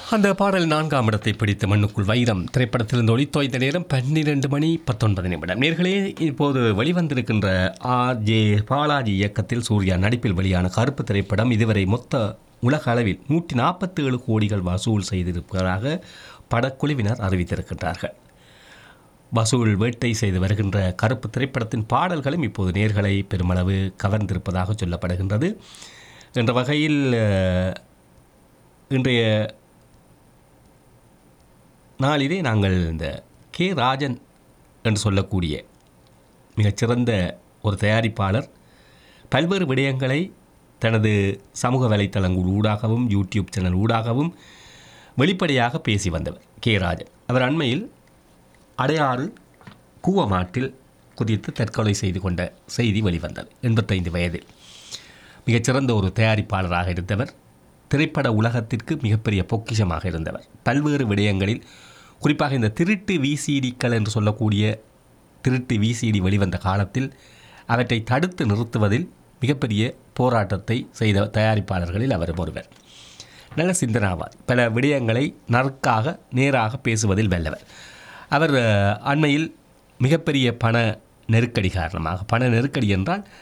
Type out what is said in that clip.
அந்த பாடல் நான்காம் இடத்தை பிடித்த மண்ணுக்குள் வைரம் திரைப்படத்திலிருந்து ஒளித்தோய்ந்த நேரம் பன்னிரண்டு மணி பத்தொன்பது நிமிடம் நேர்களே இப்போது வெளிவந்திருக்கின்ற ஆர் ஜே பாலாஜி இயக்கத்தில் சூர்யா நடிப்பில் வெளியான கருப்பு திரைப்படம் இதுவரை மொத்த உலக அளவில் நூற்றி நாற்பத்தி ஏழு கோடிகள் வசூல் செய்திருப்பதாக படக்குழுவினர் அறிவித்திருக்கின்றார்கள் வசூல் வேட்டை செய்து வருகின்ற கருப்பு திரைப்படத்தின் பாடல்களும் இப்போது நேர்களை பெருமளவு கவர்ந்திருப்பதாக சொல்லப்படுகின்றது என்ற வகையில் அஹ், இன்றைய நாளிலே நாங்கள் இந்த கே ராஜன் என்று சொல்லக்கூடிய மிகச்சிறந்த ஒரு தயாரிப்பாளர் பல்வேறு விடயங்களை தனது சமூக வலைத்தளங்கள் ஊடாகவும் யூடியூப் சேனல் ஊடாகவும் வெளிப்படையாக பேசி வந்தவர் கே ராஜன் அவர் அண்மையில் அடையாறு கூவமாட்டில் குதித்து தற்கொலை செய்து கொண்ட செய்தி வெளிவந்தது எண்பத்தைந்து வயதில் மிகச்சிறந்த ஒரு தயாரிப்பாளராக இருந்தவர் திரைப்பட உலகத்திற்கு மிகப்பெரிய பொக்கிஷமாக இருந்தவர் பல்வேறு விடயங்களில் குறிப்பாக இந்த திருட்டு விசிடிக்கள் என்று சொல்லக்கூடிய திருட்டு விசிடி வெளிவந்த காலத்தில் அவற்றை தடுத்து நிறுத்துவதில் மிகப்பெரிய போராட்டத்தை செய்த தயாரிப்பாளர்களில் அவர் ஒருவர் நல்ல சிந்தனாவாதி பல விடயங்களை நறுக்காக நேராக பேசுவதில் வல்லவர் அவர் அஹ், அண்மையில் மிகப்பெரிய பண நெருக்கடி காரணமாக பண நெருக்கடி என்றால்